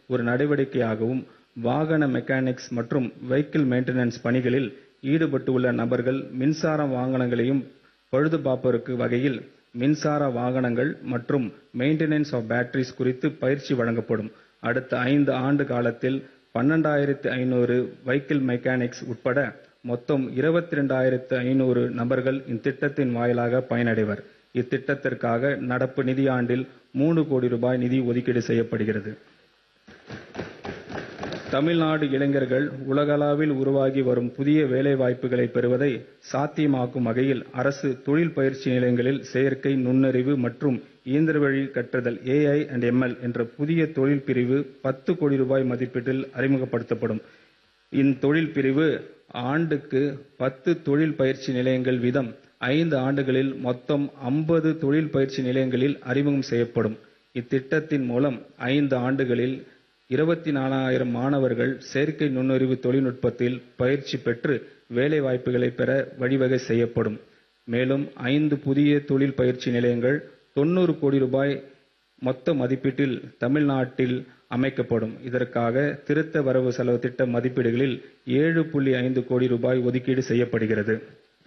ஒரு நடவடிக்கையாகவும், வாகன மெக்கானிக்ஸ் மற்றும் வெஹிக்கிள் மெயின்டனன்ஸ் பணிகளில் ஈடுபட்டுள்ள நபர்கள் மின்சார வாகனங்களையும் பழுதுபார்க்கும் வகையில் மின்சார வாகனங்கள் மற்றும் மெயின்டனன்ஸ் ஆஃப் பேட்டரிஸ் குறித்து பயிற்சி வழங்கப்படும். அடுத்த ஐந்து ஆண்டு காலத்தில் பன்னிரண்டாயிரத்து ஐநூறு வெஹிக்கிள் மெக்கானிக்ஸ் உட்பட மொத்தம் இருபத்திரண்டாயிரத்து ஐநூறு நபர்கள் இத்திட்டத்தின் வாயிலாக பயனடைவர். இத்திட்டத்திற்காக நடப்பு நிதியாண்டில் மூன்று கோடி ரூபாய் நிதி ஒதுக்கீடு செய்யப்படுகிறது. தமிழ்நாடு இளைஞர்கள் உலகளவில் உருவாகி வரும் புதிய வேலைவாய்ப்புகளை பெறுவதை சாத்தியமாக்கும் வகையில் அரசு தொழில் பயிற்சி நிலையங்களில் செயற்கை நுண்ணறிவு மற்றும் இயந்திரவழி கற்றல் ஏஐ அண்ட் எம்எல் என்ற புதிய தொழில் பிரிவு பத்து கோடி ரூபாய் மதிப்பீட்டில் அறிமுகப்படுத்தப்படும். இத்தொழில் பிரிவு ஆண்டுக்கு பத்து தொழில் பயிற்சி நிலையங்கள் வீதம் ஐந்து ஆண்டுகளில் மொத்தம் ஐம்பது தொழில் பயிற்சி நிலையங்களில் அறிமுகம் செய்யப்படும். இத்திட்டத்தின் மூலம் ஐந்து ஆண்டுகளில் இருபத்திநாலாயிரம் மாணவர்கள் செயற்கை நுண்ணறிவு தொழில்நுட்பத்தில் பயிற்சி பெற்று வேலைவாய்ப்புகளை பெற வழிவகை செய்யப்படும். மேலும் ஐந்து புதிய தொழில் பயிற்சி நிலையங்கள் தொண்ணூறு கோடி ரூபாய் மொத்த மதிப்பீட்டில் தமிழ்நாட்டில் அமைக்கப்படும். இதற்காக திருத்த வரவு செலவுத் திட்ட மதிப்பீடுகளில் ஏழு புள்ளி ஐந்து கோடி ரூபாய் ஒதுக்கீடு செய்யப்படுகிறது.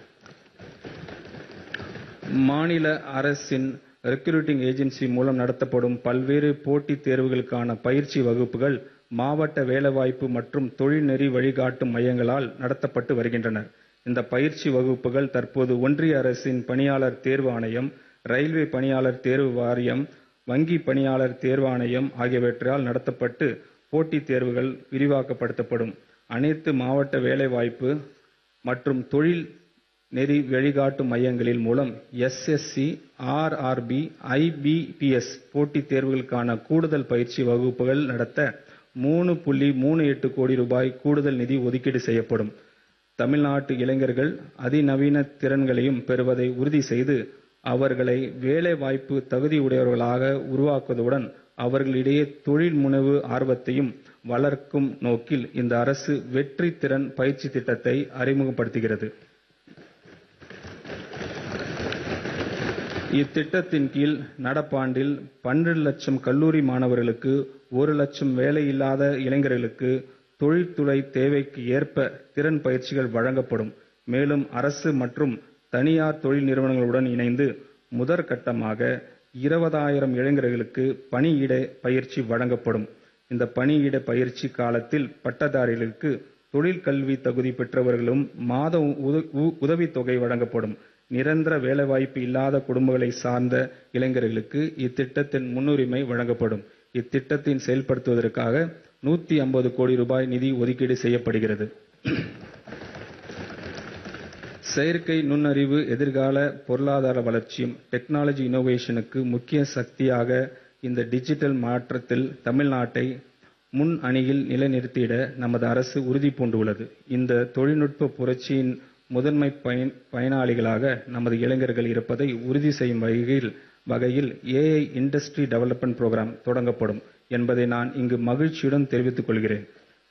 மாநில அரசின் ரெக்ரூட்டிங் ஏஜென்சி மூலம் நடத்தப்படும் பல்வேறு போட்டித் தேர்வுகளுக்கான பயிற்சி வகுப்புகள் மாவட்ட வேலைவாய்ப்பு மற்றும் தொழில்நெறி வழிகாட்டும் மையங்களால் நடத்தப்பட்டு வருகின்றன. இந்த பயிற்சி வகுப்புகள் தற்போது ஒன்றிய அரசின் பணியாளர் தேர்வு ஆணையம், ரயில்வே பணியாளர் தேர்வு வாரியம், வங்கி பணியாளர் தேர்வாணையம் ஆகியவற்றால் நடத்தப்பட்டு போட்டித் தேர்வுகள் விரிவுபடுத்தப்படும். அனைத்து மாவட்ட வேலைவாய்ப்பு மற்றும் தொழில் நெறி வழிகாட்டும் மையங்களின் மூலம் எஸ்எஸ்சி, ஆர்ஆர்பி, ஐபிபிஎஸ் போட்டித் தேர்வுகளுக்கான கூடுதல் பயிற்சி வகுப்புகள் நடத்த மூன்று புள்ளி மூன்று எட்டு கோடி ரூபாய் கூடுதல் நிதி ஒதுக்கீடு செய்யப்படும். தமிழ்நாட்டு இளைஞர்கள் அதிநவீன திறன்களையும் பெறுவதை உறுதி செய்து, அவர்களை வேலைவாய்ப்பு தகுதியுடையவர்களாக உருவாக்குவதுடன், அவர்களிடையே தொழில் முனைவு ஆர்வத்தையும் வளர்க்கும் நோக்கில் இந்த அரசு வெற்றி திறன் பயிற்சி திட்டத்தை அறிமுகப்படுத்துகிறது. இத்திட்டத்தின் கீழ் நடப்பாண்டில் பன்னிரண்டு லட்சம் கல்லூரி மாணவர்களுக்கு, ஒரு லட்சம் வேலையில்லாத இளைஞர்களுக்கு தொழில்துறை தேவைக்கு ஏற்ப திறன் பயிற்சிகள் வழங்கப்படும். மேலும் அரசு மற்றும் தனியார் தொழில் நிறுவனங்களுடன் இணைந்து முதற்கட்டமாக இருபதாயிரம் இளைஞர்களுக்கு பணியிட பயிற்சி வழங்கப்படும். இந்த பணியிட பயிற்சி காலத்தில் பட்டதாரிகளுக்கு தொழிற்கல்வி தகுதி பெற்றவர்களுக்கு மாத உதவித் தொகை வழங்கப்படும். நிரந்தர வேலைவாய்ப்பு இல்லாத குடும்பங்களைச் சார்ந்த இளைஞர்களுக்கு இத்திட்டத்தில் முன்னுரிமை வழங்கப்படும். இத்திட்டத்தை செயல்படுத்துவதற்காக நூற்று ஐம்பது கோடி ரூபாய் நிதி ஒதுக்கீடு செய்யப்படுகிறது. செயற்கை நுண்ணறிவு எதிர்கால பொருளாதார வளர்ச்சியும், டெக்னாலஜி இன்னோவேஷனுக்கு முக்கிய சக்தியாக இந்த டிஜிட்டல் மாற்றத்தில் தமிழ்நாட்டை முன் அணியில் நிலைநிறுத்திட நமது அரசு உறுதி பூண்டுள்ளது. இந்த தொழில்நுட்ப புரட்சியின் முதன்மை பயனாளிகளாக நமது இளைஞர்கள் இருப்பதை உறுதி செய்யும் வகையில் ஏஐ இண்டஸ்ட்ரி டெவலப்மென்ட் புரோகிராம் தொடங்கப்படும் என்பதை நான் இங்கு மகிழ்ச்சியுடன் தெரிவித்துக் கொள்கிறேன்.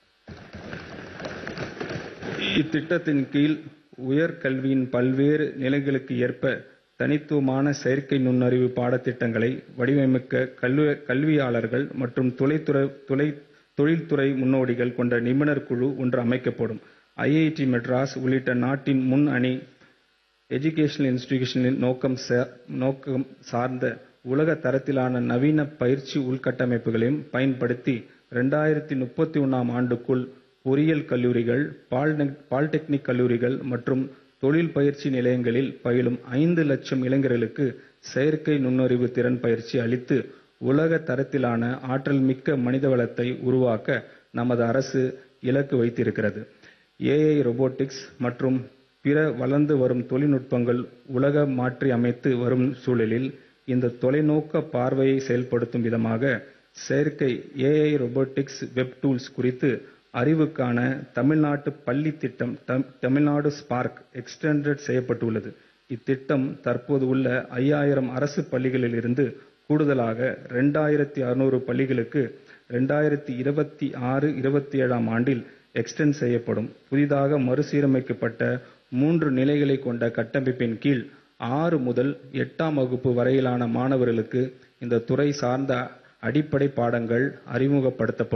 இத்திட்டத்தின் கீழ் உயர்கல்வியின் பல்வேறு நிலைகளுக்கு ஏற்ப தனித்துவமான செயற்கை நுண்ணறிவு பாடத்திட்டங்களை வடிவமைக்க கல்வியாளர்கள் மற்றும் தொழில்துறை முன்னோடிகள் கொண்ட நிபுணர் குழு ஒன்று அமைக்கப்படும். ஐஐடி மெட்ராஸ் உள்ளிட்ட நாட்டின் முன்னணி எஜுகேஷனல் இன்ஸ்டிடியூஷன்களின் நோக்கம் சார்ந்த உலக தரத்திலான நவீன பயிற்சி உள்கட்டமைப்புகளையும் பயன்படுத்தி இரண்டாயிரத்து முப்பத்தொன்றாம் ஆண்டுக்குள் பொறியியல் கல்லூரிகள், பாலிடெக்னிக் கல்லூரிகள் மற்றும் தொழில் பயிற்சி நிலையங்களில் பயிலும் ஐந்து லட்சம் இளைஞர்களுக்கு செயற்கை நுண்ணறிவு திறன் பயிற்சி அளித்து உலக தரத்திலான ஆற்றல்மிக்க மனிதவளத்தை உருவாக்க நமது அரசு இலக்கு வைத்திருக்கிறது. ஏஐ, ரோபோட்டிக்ஸ் மற்றும் பிற வளர்ந்து வரும் தொழில்நுட்பங்கள் உலகை மாற்றியமைத்து வரும் சூழலில், இந்த தொலைநோக்கு பார்வையை செயல்படுத்தும் விதமாக செயற்கை ஏஐ, ரோபோட்டிக்ஸ், வெப் டூல்ஸ் குறித்த அறிவுக்கான தமிழ்நாட்டு பள்ளித் திட்டம் தமிழ்நாடு ஸ்பார்க் எக்ஸ்டெண்டட் செய்யப்பட்டுள்ளது. இத்திட்டம் தற்போது உள்ள ஐயாயிரம் அரசு பள்ளிகளில் இருந்து கூடுதலாக இரண்டாயிரத்து அறுநூறு பள்ளிகளுக்கு இரண்டாயிரத்து இருபத்தாறு-இருபத்தேழாம் ஆண்டில் எக்ஸ்டெண்ட் செய்யப்படும். புதிதாக மறுசீரமைக்கப்பட்ட மூன்று நிலைகளைக் கொண்ட கட்டமைப்பின் கீழ் ஆறு முதல் எட்டாம் வகுப்பு வரையிலான மாணவர்களுக்கு இந்த துறை சார்ந்த அடிப்படை பாடங்கள் அறிமுகப்படுத்தப்படும்.